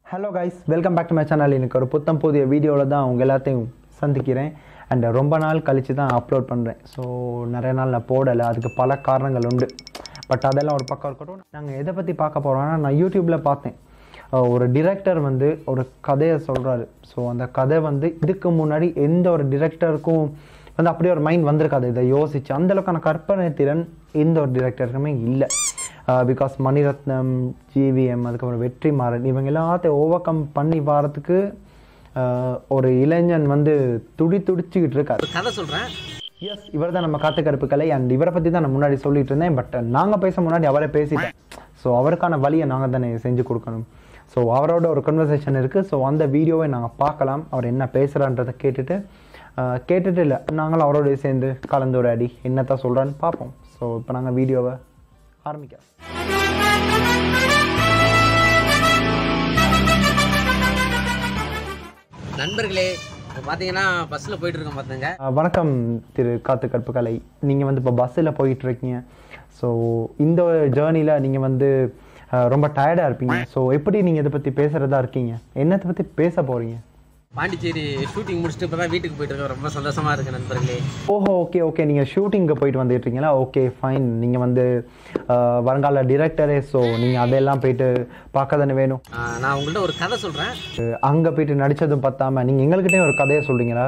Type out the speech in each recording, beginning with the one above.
Hello guys welcome back to my channel எனக்கு ஒரு புத்தம் புதிய வீடியோவில் தான் உங்கள் எல்லாத்தையும் சந்திக்கிறேன் அண்ட் ரொம்ப நாள் கழித்து தான் அப்லோட் பண்ணுறேன் ஸோ நிறைய நாள் நான் போடலை அதுக்கு பல காரணங்கள் உண்டு பட் அதெல்லாம் ஒரு பக்கம் இருக்கட்டும் நாங்கள் எதை பற்றி பார்க்க போகிறோம்னா நான் யூடியூப்பில் பார்த்தேன் அஹ் ஒரு டிரெக்டர் வந்து ஒரு கதையை சொல்கிறாரு ஸோ அந்த கதை வந்து இதுக்கு முன்னாடி எந்த ஒரு டிரெக்டருக்கும் வந்து அப்படியே ஒரு மைண்ட் வந்திருக்காது இதை யோசிச்சு அந்த அளவுக்கான கற்பனை திறன் எந்த ஒரு டிரெக்டருக்குமே இல்லை பிகாஸ் மணிரத்னம் ஜிவிஎம் அதுக்கப்புறம் வெற்றிமாறன் இவங்க எல்லாத்தையும் ஓவர் கம் பண்ணி வரதுக்கு ஆஹ் ஒரு இளைஞன் வந்து துடி துடிச்சுக்கிட்டு இருக்காரு கதை சொல்றேன் எஸ் இவர் தான் நம்ம காத்து கருப்பு கலை அண்ட் இவரை பற்றி தான் நான் முன்னாடி சொல்லிட்டு இருந்தேன் பட் நாங்கள் பேச முன்னாடி அவரே பேசிட்டேன் ஸோ அவருக்கான வழியை நாங்கள் தானே செஞ்சு கொடுக்கணும் ஸோ அவரோட ஒரு கன்வர்சேஷன் இருக்குது ஸோ அந்த வீடியோவை நாங்கள் பார்க்கலாம் அவர் என்ன பேசுகிறான்றதை கேட்டுட்டு ஆஹ் கேட்டுட்டு இல்லை நாங்களும் அவரோட சேர்ந்து கலந்துரையாடி என்னத்தான் சொல்கிறான்னு பார்ப்போம் ஸோ இப்போ நாங்கள் வீடியோவை ஆரம்பிக்கலாம் நண்பர்களே இப்போ பார்த்தீங்கன்னா பஸ்ஸில் போயிட்டு இருக்கோம் பார்த்துங்க ஆஹ் வணக்கம் திரு காத்து கற்பு கலை நீங்கள் வந்து இப்போ பஸ்ஸில் போயிட்டு இருக்கீங்க ஸோ இந்த ஜேர்னியில் நீங்கள் வந்து ஆஹ் ரொம்ப டயர்டாக இருப்பீங்க ஸோ எப்படி நீங்கள் இதை பற்றி பேசுகிறதா இருக்கீங்க என்னத்தை பற்றி பேச போகிறீங்க பாண்டிச்சேரி ஷூட்டிங் முடிச்சுட்டு இப்போ தான் வீட்டுக்கு போயிட்டு இருக்கோம் ரொம்ப சந்தோஷமா இருக்கு நண்பர்களே ஓஹோ ஓகே ஓகே நீங்கள் ஷூட்டிங்க்கு போயிட்டு வந்துட்டுருக்கீங்களா ஓகே ஃபைன் நீங்கள் வந்து ஆஹ் வருங்கால டிரெக்டரே ஸோ நீங்கள் அதெல்லாம் போயிட்டு பார்க்க தானே வேணும் ஆஹ் நான் உங்கள்கிட்ட ஒரு கதை சொல்கிறேன் அங்கே போயிட்டு நடித்ததும் பார்த்தாம நீங்கள் எங்கள்கிட்டயும் ஒரு கதையை சொல்கிறீங்களா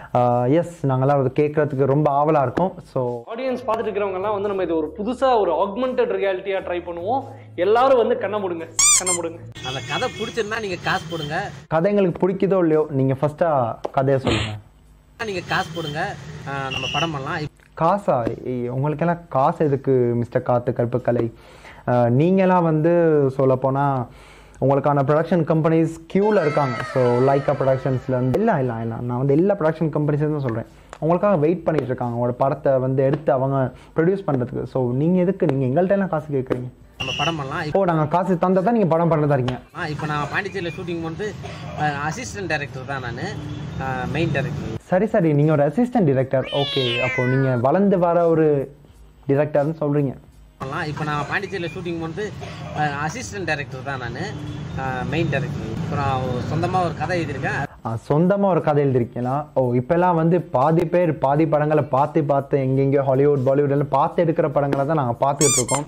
எஸ் நாங்களாம் அது கேட்குறதுக்கு ரொம்ப ஆவலாக இருக்கோம் ஸோ ஆடியன்ஸ் பார்த்துட்டு இருக்கிறவங்க எல்லாம் வந்து நம்ம இது ஒரு புதுசா ஒரு ஆக்மெண்டட் ரியாலிட்டியா ட்ரை பண்ணுவோம் எல்லாரும் வந்து கண்ணை மூடுங்க கண்ணை மூடுங்க அந்த கதை பிடிச்சிருந்தா நீங்கள் காசு போடுங்க கதை எங்களுக்கு பிடிக்குதோ இல்லையோ நீங்கள் ஃபஸ்ட்டாக கதையை சொல்லுங்கள் நீங்கள் காசு போடுங்க ஆஹ் நம்ம படம் பண்ணலாம் இப்ப காசா ஏய், உங்களுக்கெல்லாம் காசு எதுக்கு மிஸ்டர் காத்து கற்புக்கலை அஹ், நீங்களாம் வந்து சொல்லப்போனால் உங்களுக்கான ப்ரொடக்ஷன் கம்பெனிஸ் க்யூவில் இருக்காங்க ஸோ லைக்கா ப்ரொடக்ஷன்ஸ்லேருந்து இல்லை இல்லை இல்லை நான் வந்து எல்லா ப்ரொடக்ஷன் கம்பெனிஸும் தான் சொல்கிறேன் உங்களுக்காக வெயிட் பண்ணிட்டு இருக்காங்க உங்களோட படத்தை வந்து எடுத்து அவங்க ப்ரொடியூஸ் பண்ணுறதுக்கு ஸோ நீங்கள் எதுக்கு நீங்கள் எங்கள்கிட்ட எல்லாம் காசு கேட்குறீங்க நம்ம படம் பண்ணலாம் இப்போ நாங்கள் காசு தந்தால் தான் நீங்கள் படம் பண்ணுறதா இருக்கீங்க இப்போ இப்போ நான் பாண்டிச்சேரியில் ஷூட்டிங் வந்து அசிஸ்டன்ட் டைரக்டர் தான் நான் மெயின் டைரக்டர் சரி சரி நீங்கள் ஒரு அசிஸ்டன்ட் டிரெக்டர் ஓகே அப்போ நீங்கள் வளர்ந்து வர ஒரு டிரெக்டர்னு சொல்கிறீங்க பண்ணலாம் இப்போ நான் பாண்டிச்சேரியில் ஷூட்டிங் வந்து அசிஸ்டன்ட் டைரக்டர் தான் நான் மெயின் டைரக்டர் இப்போ நான் சொந்தமாக ஒரு கதை எழுதியிருக்கேன் சொந்தமாக ஒரு கதை எழுதிருக்கீங்களா ஓ இப்போல்லாம் வந்து பாதி பேர் பாதி படங்களை பார்த்து பார்த்து எங்கெங்கேயோ ஹாலிவுட் பாலிவுட் எல்லாம் பார்த்து எடுக்கிற படங்களை தான் நாங்கள் பார்த்துட்டு இருக்கோம்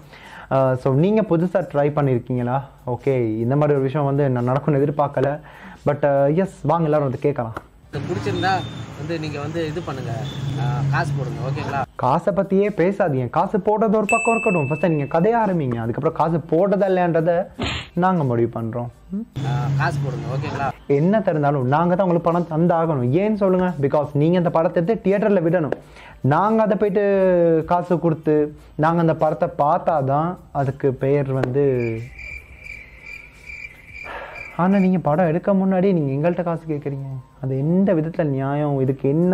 ஸோ நீங்கள் புதுசாக ட்ரை பண்ணியிருக்கீங்களா ஓகே இந்த மாதிரி ஒரு விஷயம் வந்து நான் நடக்கும்னு எதிர்பார்க்கல பட் எஸ் வாங்க எல்லாரும் வந்து கேட்கலாம் இது பிடிச்சிருந்தா வந்து நீங்கள் வந்து இது பண்ணுங்க ஆஹ் காசு போடுங்க ஓகேங்களா காசை பற்றியே பேசாதீங்க காசு போடுறது ஒரு பக்கம் இருக்கட்டும் ஃபஸ்ட்டு நீங்கள் கதையை ஆரம்பிங்க அதுக்கப்புறம் காசு போடுறதா இல்லைன்றதை நாங்கள் முடிவு பண்ணுறோம் ஆஹ் காசு போடுங்க ஓகேங்களா என்ன தெரிந்தாலும் நாங்கள் தான் உங்களுக்கு பணம் தந்தாகணும் ஏன்னு சொல்லுங்கள் பிகாஸ் நீங்கள் அந்த படத்தை எடுத்து தியேட்டரில் விடணும் நாங்கள் அதை போயிட்டு காசு கொடுத்து நாங்கள் அந்த படத்தை பார்த்தா தான் அதுக்கு பெயர் வந்து ஆனால் நீங்கள் படம் எடுக்க முன்னாடி நீங்கள் எங்கள்கிட்ட காசு கேட்குறீங்க அது எந்த விதத்தில் நியாயம் இதுக்கு என்ன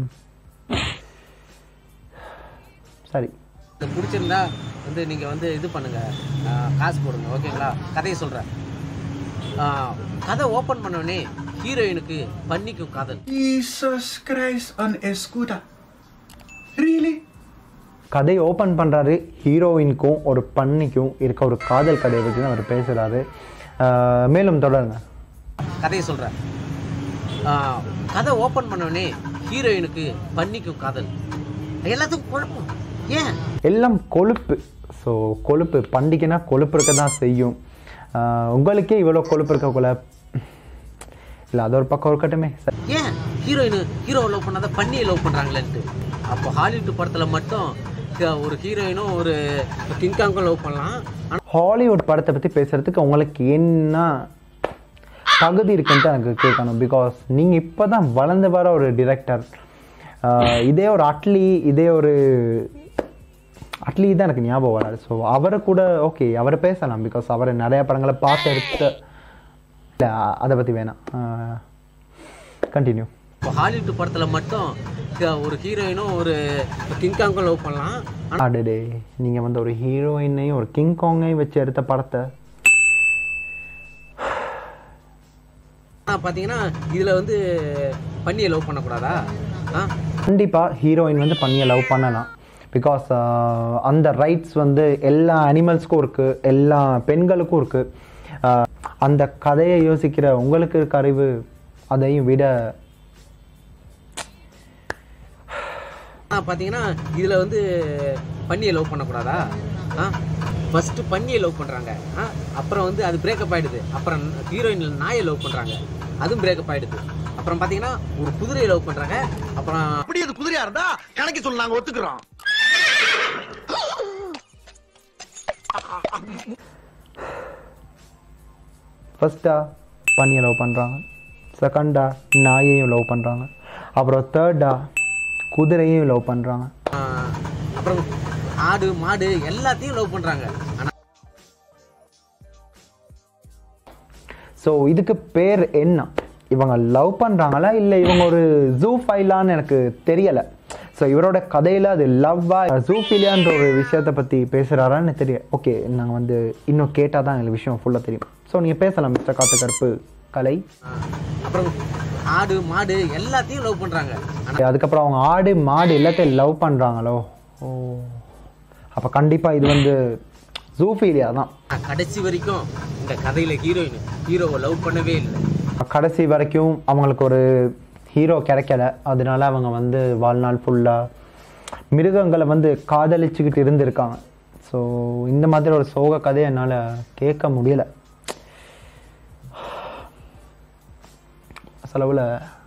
சரி இது பிடிச்சிருந்தா வந்து நீங்கள் வந்து இது பண்ணுங்க ஆஹ் காசு போடுங்க ஓகேங்களா கதையை சொல்கிறேன் கதை ஓப்பன் பண்ணோடனே ஹீரோயினுக்கு பன்னிக்கும் காதல் Jesus Christ on Escuda. Really? கதையை ஓப்பன் பண்ணுறாரு ஹீரோயினுக்கும் ஒரு பண்ணிக்கும் இருக்க ஒரு காதல் கதையை பற்றி தான் அவர் பேசுகிறாரு மேலும் தொடருங்க கதையை சொல்கிறேன் கதை ஓப்பன் பண்ணோடனே ஹீரோயினுக்கு பன்னிக்கும் காதல் எல்லாத்துக்கும் குழப்பம் ஏன் எல்லாம் கொழுப்பு ஸோ கொழுப்பு பண்டிகைனா கொழுப்பு இருக்க தான் செய்யும் ஆஹ் உங்களுக்கே இவ்வளோ கொழுப்பு இருக்கக்குள்ள இல்லை அது ஒரு பக்கம் இருக்கட்டுமே சரி ஏன் ஹீரோயின் ஹீரோ லவ் பண்ணாத பண்ணியை லவ் பண்ணுறாங்களேன்ட்டு அப்போ ஹாலிவுட் படத்தில் மட்டும் க- ஒரு ஹீரோயினும் ஒரு கிங்காங்கும் லவ் பண்ணலாம் ஆனால் ஹாலிவுட் படத்தை பற்றி பேசுகிறதுக்கு உங்களுக்கு என்ன தகுதி இருக்குன்ட்டு எனக்கு கேட்கணும் பிகாஸ் நீங்கள் இப்போ தான் வளர்ந்து வர ஒரு டிரெக்டர் இதே ஒரு அட்லி இதே ஒரு அட்லி தான் எனக்கு ஞாபகம் வராது ஸோ அவரை கூட ஓகே அவரை பேசலாம் பிகாஸ் அவரை நிறைய படங்களை பார்த்து எடுத்த இல்லை அதை பற்றி வேணாம் கண்டினியூ இப்போ ஹாலிவுட் படத்தில் மட்டும் க- ஒரு ஹீரோயினும் ஒரு கிங்காங்கும் லவ் பண்ணலாம் ஆனால் அடடே நீங்கள் வந்து ஒரு ஹீரோயினையும் ஒரு கிங் காங்கையும் வச்சு எடுத்த படத்தை பார்த்தீங்கன்னா இதில் வந்து பண்ணியை லவ் பண்ணக்கூடாதா ஆ கண்டிப்பாக ஹீரோயின் வந்து பண்ணியை லவ் பண்ணலாம் பிகாஸ் அந்த ரைட்ஸ் வந்து எல்லா அனிமல்ஸ்க்கும் இருக்குது எல்லா பெண்களுக்கும் இருக்குது ஆஹ் அந்த கதையை யோசிக்கிற உங்களுக்கு இருக்க அறிவு அதையும் விட ஆ பார்த்தீங்கன்னா இதில் வந்து பன்னியை லவ் பண்ணக்கூடாதா ஆ ஃபஸ்ட்டு பன்னியை லவ் பண்ணுறாங்க ஆ அப்புறம் வந்து அது பிரேக்கப் ஆகிடுது அப்புறம் ஹீரோயின் நாயை லவ் பண்ணுறாங்க அதுவும் பிரேக்கப் ஆகிடுது அப்புறம் பார்த்தீங்கன்னா ஒரு குதிரையை லவ் பண்ணுறாங்க அப்புறம் அப்படி அது குதிரையா இருந்தா கணக்கு சொல்ல நாங்க ஒத்துக்கிறோம் ஃபஸ்ட்டா பன்னியை லவ் பண்ணுறாங்க செகண்டா நாயையும் லவ் பண்ணுறாங்க அப்புறம் தேர்டா குதிரையும் லவ் பண்ணுறாங்க ஆ, அப்புறம் ஆடு மாடு எல்லாத்தையும் லவ் பண்ணுறாங்க ஆனால் ஸோ இதுக்கு பேர் என்ன இவங்க லவ் பண்ணுறாங்களா இல்லை இவங்க ஒரு ஜூ ஃபைலான்னு எனக்கு தெரியலை ஸோ இவரோட கதையில் அது லவ்வா ஜூஃபிலியான்ற ஒரு விஷயத்தை பற்றி பேசுகிறாரான்னு தெரியும் ஓகே நாங்கள் வந்து இன்னும் கேட்டால் தான் எங்களுக்கு விஷயம் ஃபுல்லாக தெரியும் ஸோ நீங்கள் பேசலாம் மிஸ்டர் காத்து கருப்பு கலை அப்புறம் ஆடு மாடு எல்லாத்தையும் லவ் பண்ணுறாங்க ஆனால் அதுக்கப்புறம் அவங்க ஆடு மாடு எல்லாத்தையும் லவ் பண்ணுறாங்களோ ஓ அப்போ கண்டிப்பாக இது வந்து ஜூஃபீலியா தான் கடைசி வரைக்கும் இந்த கதையில் ஹீரோயின் ஹீரோவை லவ் பண்ணவே இல்லை கடைசி வரைக்கும் அவங்களுக்கு ஒரு ஹீரோ கிடைக்கல அதனால அவங்க வந்து வாழ்நாள் ஃபுல்லாக மிருகங்களை வந்து காதலிச்சுக்கிட்டு இருந்திருக்காங்க ஸோ இந்த மாதிரி ஒரு சோக கதையை என்னால் கேட்க முடியல செலவில்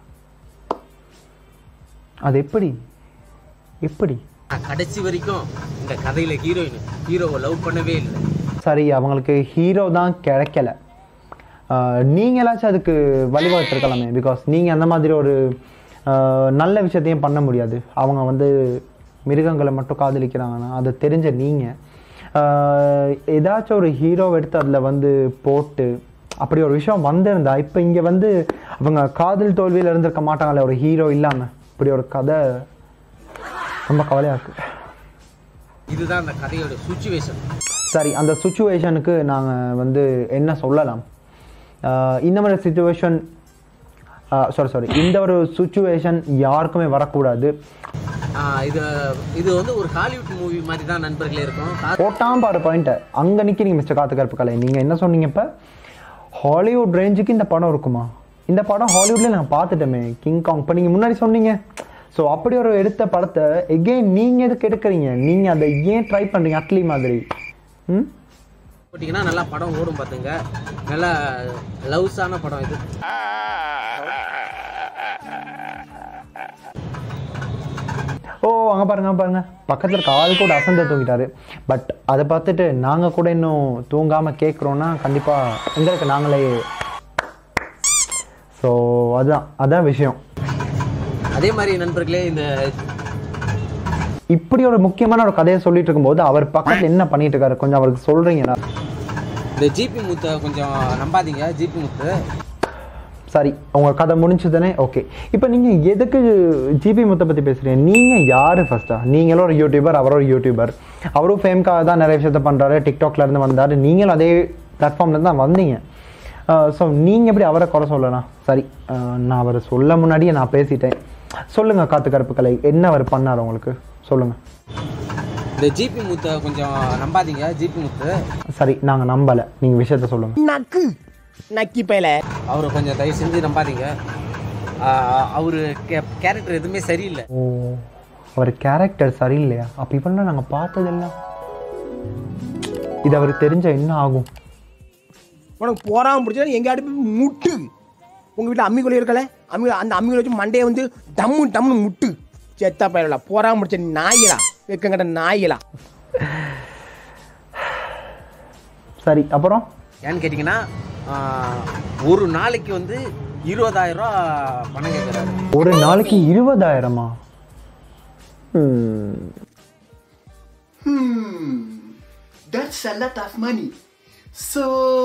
அது எப்படி எப்படி கடைசி வரைக்கும் இந்த கதையில் ஹீரோயின் ஹீரோவை லவ் பண்ணவே இல்லை சரி அவங்களுக்கு ஹீரோ தான் கிடைக்கல ஆஹ் நீங்களாச்சும் அதுக்கு வழிவகுத்திருக்கலாமே பிகாஸ் நீங்கள் அந்த மாதிரி ஒரு ஆஹ் நல்ல விஷயத்தையும் பண்ண முடியாது அவங்க வந்து மிருகங்களை மட்டும் காதலிக்கிறாங்கன்னா அதை தெரிஞ்ச நீங்கள் ஏதாச்சும் ஒரு ஹீரோ எடுத்து அதில் வந்து போட்டு அப்படி ஒரு விஷயம் வந்திருந்தா இப்போ இங்கே வந்து அவங்க காதல் தோல்வியில் இருந்திருக்க மாட்டாங்களே ஒரு ஹீரோ இல்லாமல் இப்படி ஒரு கதை ரொம்ப கவலையாக இருக்குது இதுதான் அந்த கதையோட சுச்சுவேஷன் சரி அந்த சுச்சுவேஷனுக்கு நாங்கள் வந்து என்ன சொல்லலாம் ஆஹ் இந்த மாதிரி சுச்சுவேஷன் சாரி சாரி இந்த ஒரு சுச்சுவேஷன் யாருக்குமே வரக்கூடாது இது இது வந்து ஒரு ஹாலிவுட் மூவி மாதிரி தான் நண்பர்களே இருக்கும் கா- போட்டாம் பாரு பாயிண்ட்டை அங்கே நிற்கிறீங்க மிஸ்டர் காத்து கருப்பு கலை நீங்கள் என்ன சொன்னீங்க இப்போ ஹாலிவுட் ரேஞ்சுக்கு இந்த படம் இருக்குமா இந்த படம் ஹாலிவுட்ல நான் பார்த்துட்டோமே கிங் காங் இப்போ நீங்கள் முன்னாடி சொன்னீங்க ஸோ அப்படி ஒரு எடுத்த படத்தை எகெயின் நீங்கள் எதுக்கு எடுக்கிறீங்க நீங்கள் அதை ஏன் ட்ரை பண்ணுறீங்க அட்லி மாதிரி ம் போட்டிங்கன்னா நல்லா படம் ஓடும் பார்த்துங்க நல்லா லவ்ஸான படம் இது ஓ அங்கே பாருங்க அங்க பாருங்க பக்கத்தில் இருக்க ஆள் கூட அசந்த தூங்கிட்டாரு பட் அதை பார்த்துட்டு நாங்கள் கூட இன்னும் தூங்காமல் கேட்குறோன்னா கண்டிப்பாக எங்களுக்கு நாங்களே ஸோ அதுதான் அதான் விஷயம் அதே மாதிரி நண்பர்களே இந்த இப்படி ஒரு முக்கியமான ஒரு கதையை சொல்லிட்டு இருக்கும்போது அவர் பக்கத்தில் என்ன பண்ணிட்டு இருக்காரு கொஞ்சம் அவருக்கு சொல்றீங்களா இந்த ஜிபி முத்தை கொஞ்சம் நம்பாதீங்க ஜிபி முத்து சரி உங்க கதை முடிஞ்சதுனே ஓகே இப்போ நீங்க எதுக்கு ஜிபி முத்தை பத்தி பேசுறீங்க நீங்க யாரு ஃபர்ஸ்டா நீங்களும் ஒரு யூடியூபர் அவரும் ஒரு யூடியூபர் அவரும் ஃபேம்காக தான் நிறைய விஷயத்த பண்றாரு டிக்டாக்ல இருந்து வந்தாரு நீங்களும் அதே பிளாட்ஃபார்ம்ல இருந்து தான் வந்தீங்க ஸோ நீங்க எப்படி அவரை குறை சொல்லலாம் சரி அஹ், நான் அவரை சொல்ல முன்னாடியே நான் பேசிட்டேன் சொல்லுங்க காத்து கருப்பு கலை என்ன அவர் பண்ணார் உங்களுக்கு சொல்லுங்க இந்த ஜிபி முத்தை கொஞ்சம் நம்பாதீங்க ஜிபி முத்து சரி நாங்க நம்பல நீங்க விஷயத்த சொல்லுங்க நக்கு நக்கி பயல அவரை கொஞ்சம் தயவு செஞ்சு நம்பாதீங்க ஆஹ் அவரு கேரக்டர் எதுவுமே சரியில்லை ஓ அவர் கேரக்டர் சரியில்லையா அப்போ இப்பெல்லாம் நாங்கள் பார்த்ததெல்லாம் இது அவருக்கு தெரிஞ்ச என்ன ஆகும் உனக்கு போறாம பிடிச்சா எங்க அடுப்பு முட்டு உங்க வீட்டுல அம்மி கொலை இருக்கல அம்மி அந்த அம்மி கொலை வச்சு மண்டையை வந்து டம்மு டம்னு முட்டு செத்தா பயலா போறாம பிடிச்ச நாயிலா வெக்கங்கட்ட நாயிலா சரி அப்புறம் ஏன்னு கேட்டிங்கன்னா ஆஹ் ஒரு நாளைக்கு வந்து இருபதாயிரம் ரூபா பணம் கேட்குறாரு ஒரு நாளைக்கு இருபதாயிரமா Hmm, that's a lot of money. So,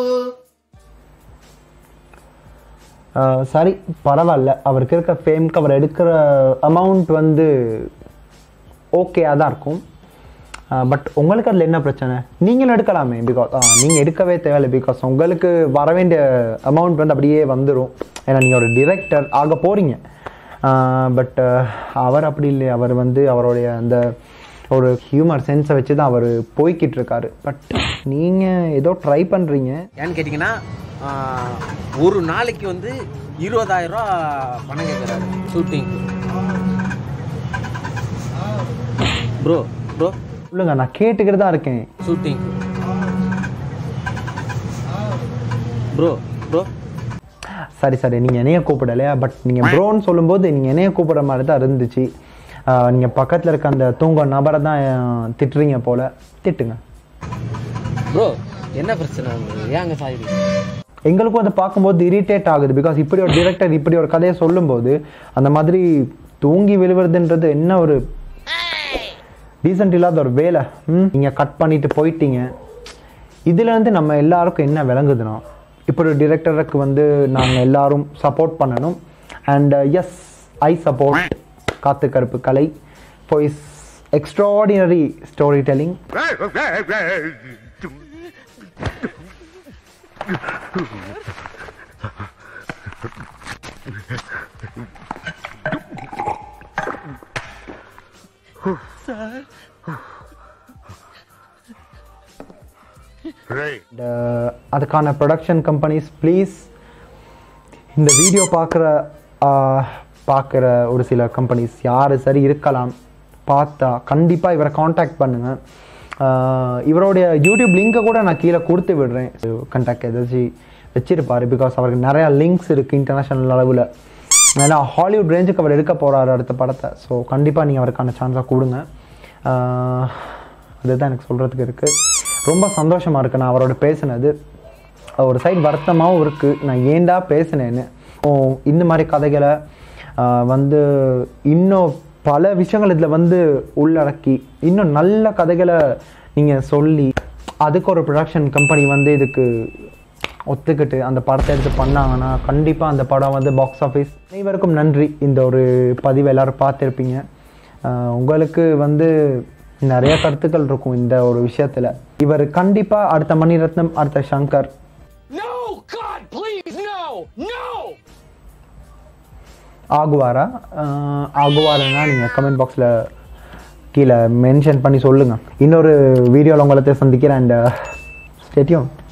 ஆஹ் சரி பரவாயில்ல அவருக்கு இருக்க ஃபேம்க்கு அவர் எடுக்கிற அமௌண்ட் வந்து ஓகேயாக தான் இருக்கும் பட் உங்களுக்கு அதில் என்ன பிரச்சனை நீங்களும் எடுக்கலாமே பிகாஸ் நீங்கள் எடுக்கவே தேவையில்லை பிகாஸ் உங்களுக்கு வர வேண்டிய அமௌண்ட் வந்து அப்படியே வந்துடும் ஏன்னா நீங்கள் ஒரு டிரெக்டர் ஆக போகிறீங்க பட் அவர் அப்படி இல்லை அவர் வந்து அவருடைய அந்த ஒரு ஹியூமர் சென்ஸை வச்சு தான் அவர் போய்கிட்டு இருக்காரு பட் நீங்கள் ஏதோ ட்ரை பண்ணுறீங்க ஏன்னு கேட்டிங்கன்னா ஆஹ், ஒரு நாளைக்கு வந்து இருபதாயிரம் ரூபா பணம் கேட்குறாரு ஷூட்டிங் ப்ரோ ப்ரோ சொல்லுங்க நான் கேட்டுக்கிட்டு தான் இருக்கேன் ஷூட்டிங் ப்ரோ ப்ரோ சரி சரி நீங்கள் என்னைய கூப்பிடலையா பட் நீங்கள் ப்ரோன்னு சொல்லும்போது நீங்கள் என்னைய கூப்பிடுற மாதிரி தான் இருந்துச்சு நீங்கள் பக்கத்தில் இருக்க அந்த தூங்க நபரை தான் அஹ், திட்டுறீங்க போல் திட்டுங்க ப்ரோ என்ன பிரச்சனை உங்களுக்கு ஏங்க சாயுது எங்களுக்கும் அதை பார்க்கும்போது இரிட்டேட் ஆகுது பிகாஸ் இப்படி ஒரு டிரெக்டர் இப்படி ஒரு கதையை சொல்லும்போது அந்த மாதிரி தூங்கி விழுவுறதுன்றது என்ன ஒரு டீசென்ட் இல்லாத ஒரு வேலை ம் நீங்கள் கட் பண்ணிட்டு போயிட்டீங்க இதுல இருந்து நம்ம எல்லாருக்கும் என்ன விளங்குதுன்னா இப்படி ஒரு டிரெக்டருக்கு வந்து நாங்கள் எல்லாரும் சப்போர்ட் பண்ணணும் and S I support Kaathu Karuppu Kalai for is extraordinary story telling And, uh, அதுக்கான ப்ரொடக்ஷன் கம்பெனிஸ் ப்ளீஸ் இந்த வீடியோ பார்க்குற பார்க்குற ஒரு சில கம்பெனிஸ் யார் சரி இருக்கலாம் பார்த்தா கண்டிப்பாக இவரை காண்டாக்ட் பண்ணுங்கள் இவருடைய யூடியூப் லிங்கை கூட நான் கீழே கொடுத்து விடுறேன் கான்டாக்ட் ஏதாச்சும் வச்சிருப்பாரு பிகாஸ் அவருக்கு நிறையா லிங்க்ஸ் இருக்குது இன்டர்நேஷ்னல் அளவில் ஏன்னா ஹாலிவுட் ரேஞ்சுக்கு அவர் எடுக்க போகிறாரு அடுத்த படத்தை ஸோ கண்டிப்பாக நீங்கள் அவருக்கான சான்ஸாக கொடுங்க ஆஹ், அதுதான் எனக்கு சொல்கிறதுக்கு இருக்குது ரொம்ப சந்தோஷமாக இருக்குது நான் அவரோட பேசினது ஒரு சைடு வருத்தமாகவும் இருக்குது நான் ஏன்டா பேசினேன்னு ஓ இந்த மாதிரி கதைகளை ஆஹ், வந்து இன்னும் பல விஷயங்கள் இதில் வந்து உள்ளடக்கி இன்னும் நல்ல கதைகளை நீங்கள் சொல்லி அதுக்கு ஒரு ப்ரொடக்ஷன் கம்பெனி வந்து இதுக்கு ஒத்துக்கிட்டு அந்த படத்தை எடுத்து பண்ணாங்கன்னா கண்டிப்பாக அந்த படம் வந்து பாக்ஸ் ஆஃபீஸ் அனைவருக்கும் நன்றி இந்த ஒரு பதிவை எல்லாரும் பார்த்துருப்பீங்க ஆஹ் உங்களுக்கு வந்து நிறைய கருத்துக்கள் இருக்கும் இந்த ஒரு விஷயத்தில் இவர் கண்டிப்பாக அடுத்த மணிரத்னம் அடுத்த Shankar No! God, please, no! No! ஆகுவாரா ஆஹ் ஆகுவாருன்னா நீங்கள் கமெண்ட் பாக்ஸில் கீழே மென்ஷன் பண்ணி சொல்லுங்கள் இன்னொரு வீடியோவில் உங்களை சந்திக்கிறேன் அண்ட் ஸ்டேட்யூன்